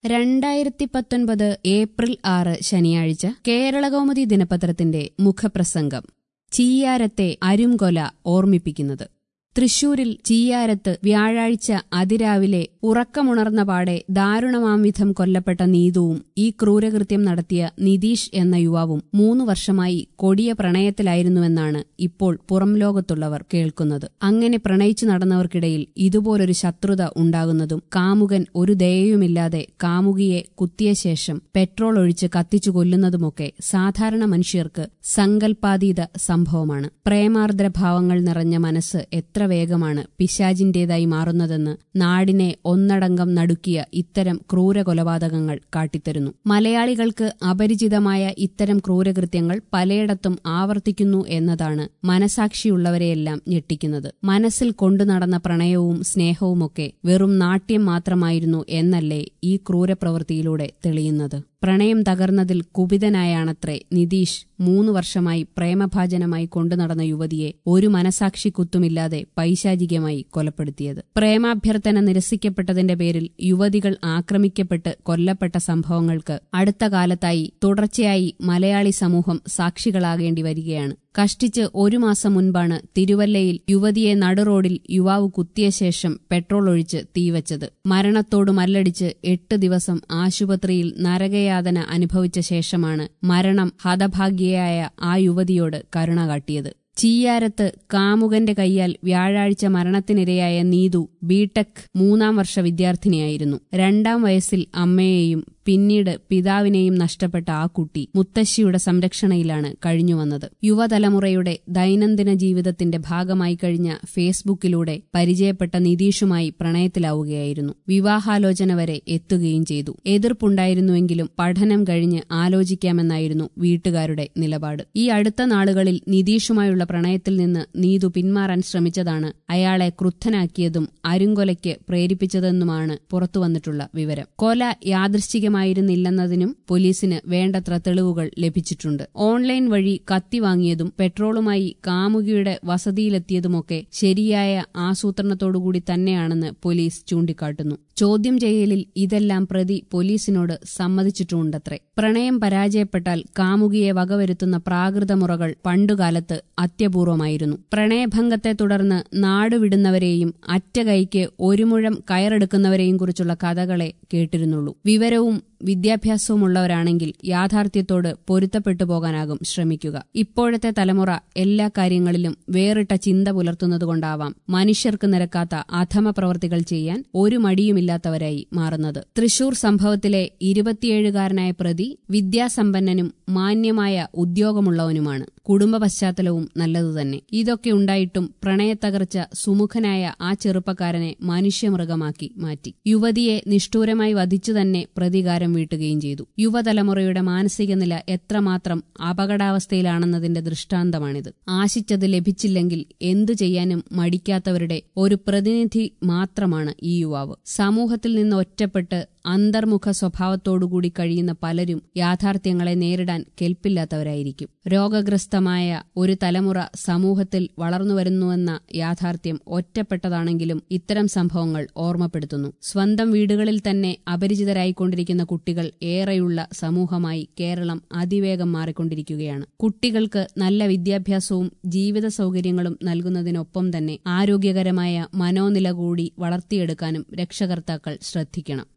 രണ്ടായിരത്തി പത്തൊൻപത് ഏപ്രിൽ ആറ് ശനിയാഴ്ച കേരളകൗമുദി ദിനപത്രത്തിന്റെ മുഖപ്രസംഗം ചീയാരത്തെ അരുംകൊല ഓർമ്മിപ്പിക്കുന്നത് തൃശൂരിൽ ചീയാരത്ത് വ്യാഴാഴ്ച അതിരാവിലെ ഉറക്കമുണർന്ന പാടെ ദാരുണമാംവിധം കൊല്ലപ്പെട്ട നീതുവും ഈ ക്രൂരകൃത്യം നടത്തിയ നിതീഷ് എന്ന യുവാവും മൂന്നു വർഷമായി കൊടിയ പ്രണയത്തിലായിരുന്നുവെന്നാണ് ഇപ്പോൾ പുറം ലോകത്തുള്ളവർ കേൾക്കുന്നത് അങ്ങനെ പ്രണയിച്ചു നടന്നവർക്കിടയിൽ ഇതുപോലൊരു ശത്രുത ഉണ്ടാകുന്നതും കാമുകൻ ഒരു ദയയുമില്ലാതെ കാമുകിയെ കുത്തിയ ശേഷം പെട്രോൾ ഒഴിച്ച് കത്തിച്ചു കൊല്ലുന്നതുമൊക്കെ സാധാരണ മനുഷ്യർക്ക് സങ്കൽപ്പാതീത സംഭവമാണ് പ്രേമാർദ്ര ഭാവങ്ങൾ നിറഞ്ഞ മനസ്സ് എത്ര വേഗമാണ് പിശാജിന്റേതായി മാറുന്നതെന്ന് നാടിനെ ഒന്നടങ്കം നടുക്കിയ ഇത്തരം ക്രൂര കൊലപാതകങ്ങൾ കാട്ടിത്തരുന്നു മലയാളികൾക്ക് അപരിചിതമായ ഇത്തരം ക്രൂരകൃത്യങ്ങൾ പലയിടത്തും ആവർത്തിക്കുന്നു എന്നതാണ് മനസാക്ഷിയുള്ളവരെയെല്ലാം ഞെട്ടിക്കുന്നത് മനസ്സിൽ കൊണ്ടുനടന്ന പ്രണയവും സ്നേഹവുമൊക്കെ വെറും നാട്യം മാത്രമായിരുന്നു എന്നല്ലേ ഈ ക്രൂരപ്രവൃത്തിയിലൂടെ തെളിയുന്നത് പ്രണയം തകർന്നതിൽ കുപിതനായാണത്രേ നിതീഷ് മൂന്നു വർഷമായി പ്രേമഭാജനമായി കൊണ്ടുനടന്ന യുവതിയെ ഒരു മനസാക്ഷി കുത്തുമില്ലാതെ പൈശാചികമായി കൊലപ്പെടുത്തിയത് പ്രേമാഭ്യർത്ഥന നിരസിക്കപ്പെട്ടതിന്റെ പേരിൽ യുവതികൾ ആക്രമിക്കപ്പെട്ട് കൊല്ലപ്പെട്ട സംഭവങ്ങൾക്ക് അടുത്ത കാലത്തായി തുടർച്ചയായി മലയാളി സമൂഹം സാക്ഷികളാകേണ്ടി വരികയാണ് കഷ്ടിച്ച് ഒരു മാസം മുൻപാണ് തിരുവല്ലയിൽ യുവതിയെ നടുറോഡിൽ യുവാവ് കുത്തിയ ശേഷം പെട്രോൾ ഒഴിച്ച് തീവച്ചത് മരണത്തോട് മല്ലടിച്ച് എട്ട് ദിവസം ആശുപത്രിയിൽ നരകയാതന അനുഭവിച്ച ശേഷമാണ് മരണം ഹതഭാഗ്യയായ ആ യുവതിയോട് കരുണ കാട്ടിയത് ചീയാരത്ത് കാമുകന്റെ കൈയാൽ വ്യാഴാഴ്ച മരണത്തിനിരയായ നീതു ബിടെക് മൂന്നാം വർഷ വിദ്യാർത്ഥിനിയായിരുന്നു രണ്ടാം വയസ്സിൽ അമ്മയെയും പിന്നീട് പിതാവിനെയും നഷ്ടപ്പെട്ട ആ കുട്ടി മുത്തശ്ശിയുടെ സംരക്ഷണയിലാണ് കഴിഞ്ഞുവന്നത് യുവതലമുറയുടെ ദൈനംദിന ജീവിതത്തിന്റെ ഭാഗമായി കഴിഞ്ഞ ഫേസ്ബുക്കിലൂടെ പരിചയപ്പെട്ട നിതീഷുമായി പ്രണയത്തിലാവുകയായിരുന്നു വിവാഹാലോചന വരെ എത്തുകയും ചെയ്തു എതിർപ്പുണ്ടായിരുന്നുവെങ്കിലും പഠനം കഴിഞ്ഞ് ആലോചിക്കാമെന്നായിരുന്നു വീട്ടുകാരുടെ നിലപാട് ഈ അടുത്ത നാളുകളിൽ നിതീഷുമായുള്ള പ്രണയത്തിൽ നിന്ന് നീതു പിന്മാറാൻ ശ്രമിച്ചതാണ് അയാളെ ക്രുദ്ധനാക്കിയതും അരുങ്കൊലയ്ക്ക് പ്രേരിപ്പിച്ചതെന്നുമാണ് പുറത്തുവന്നിട്ടുള്ള വിവരം കൊല യാദൃശ്ചികമായി ആയിരുന്നില്ലെന്നതിനും പോലീസിന് വേണ്ടത്ര തെളിവുകൾ ലഭിച്ചിട്ടുണ്ട് ഓൺലൈൻ വഴി കത്തി വാങ്ങിയതും പെട്രോളുമായി കാമുകിയുടെ വസതിയിലെത്തിയതുമൊക്കെ ശരിയായ ആസൂത്രണത്തോടുകൂടി തന്നെയാണെന്ന് പോലീസ് ചൂണ്ടിക്കാട്ടുന്നു ചോദ്യം ചെയ്യലിൽ ഇതെല്ലാം പ്രതി പോലീസിനോട് സമ്മതിച്ചിട്ടുമുണ്ടത്രേ പ്രണയം പരാജയപ്പെട്ടാൽ കാമുകിയെ വകവരുത്തുന്ന പ്രാകൃതമുറകൾ പണ്ടുകാലത്ത് അത്യപൂർവമായിരുന്നു പ്രണയഭംഗത്തെ തുടർന്ന് നാടുവിടുന്നവരെയും അറ്റ കൈക്ക് ഒരു മുഴം കയറെടുക്കുന്നവരെയും കുറിച്ചുള്ള കഥകളെ കേട്ടിരുന്നുള്ളൂ വിവരവും വിദ്യാഭ്യാസവുമുള്ളവരാണെങ്കിൽ യാഥാർത്ഥ്യത്തോട് പൊരുത്തപ്പെട്ടു പോകാനാകും ശ്രമിക്കുക ഇപ്പോഴത്തെ തലമുറ എല്ലാ കാര്യങ്ങളിലും വേറിട്ട ചിന്ത പുലർത്തുന്നതുകൊണ്ടാവാം മനുഷ്യർക്ക് നിരക്കാത്ത അധമ പ്രവർത്തികൾ ചെയ്യാൻ ഒരു മടിയുമില്ലാത്തവരായി മാറുന്നത് തൃശൂർ സംഭവത്തിലെ ഇരുപത്തിയേഴുകാരനായ പ്രതി വിദ്യാസമ്പന്നനും മാന്യമായ ഉദ്യോഗമുള്ളവനുമാണ് കുടുംബ പശ്ചാത്തലവും നല്ലതുതന്നെ ഇതൊക്കെ ഉണ്ടായിട്ടും പ്രണയത്തകർച്ച സുമുഖനായ ആ ചെറുപ്പക്കാരനെ മനുഷ്യമൃഗമാക്കി മാറ്റി യുവതിയെ നിഷ്ഠൂരമായി വധിച്ചു തന്നെ പ്രതികാരം വീട്ടുകയും ചെയ്തു യുവതലമുറയുടെ മാനസിക നില എത്രമാത്രം അപകടാവസ്ഥയിലാണെന്നതിന്റെ ദൃഷ്ടാന്തമാണിത് ആശിച്ചത് ലഭിച്ചില്ലെങ്കിൽ എന്തു ചെയ്യാനും മടിക്കാത്തവരുടെ ഒരു പ്രതിനിധി മാത്രമാണ് ഈ യുവാവ് സമൂഹത്തിൽ നിന്ന് ഒറ്റപ്പെട്ട് അന്തർമുഖ സ്വഭാവത്തോടുകൂടി കഴിയുന്ന പലരും യാഥാർത്ഥ്യങ്ങളെ നേരിടാൻ കെൽപ്പില്ലാത്തവരായിരിക്കും രോഗഗ്രസ്തമായ ഒരു തലമുറ സമൂഹത്തിൽ വളർന്നുവരുന്നുവെന്ന യാഥാർത്ഥ്യം ഒറ്റപ്പെട്ടതാണെങ്കിലും ഇത്തരം സംഭവങ്ങൾ ഓർമ്മപ്പെടുത്തുന്നു സ്വന്തം വീടുകളിൽ തന്നെ അപരിചിതരായിക്കൊണ്ടിരിക്കുന്ന കുട്ടികൾ ഏറെയുള്ള സമൂഹമായി കേരളം അതിവേഗം മാറിക്കൊണ്ടിരിക്കുകയാണ് കുട്ടികൾക്ക് നല്ല വിദ്യാഭ്യാസവും ജീവിത സൗകര്യങ്ങളും നൽകുന്നതിനൊപ്പം തന്നെ ആരോഗ്യകരമായ മനോനില കൂടി വളർത്തിയെടുക്കാനും രക്ഷകർത്താക്കൾ ശ്രദ്ധിക്കണം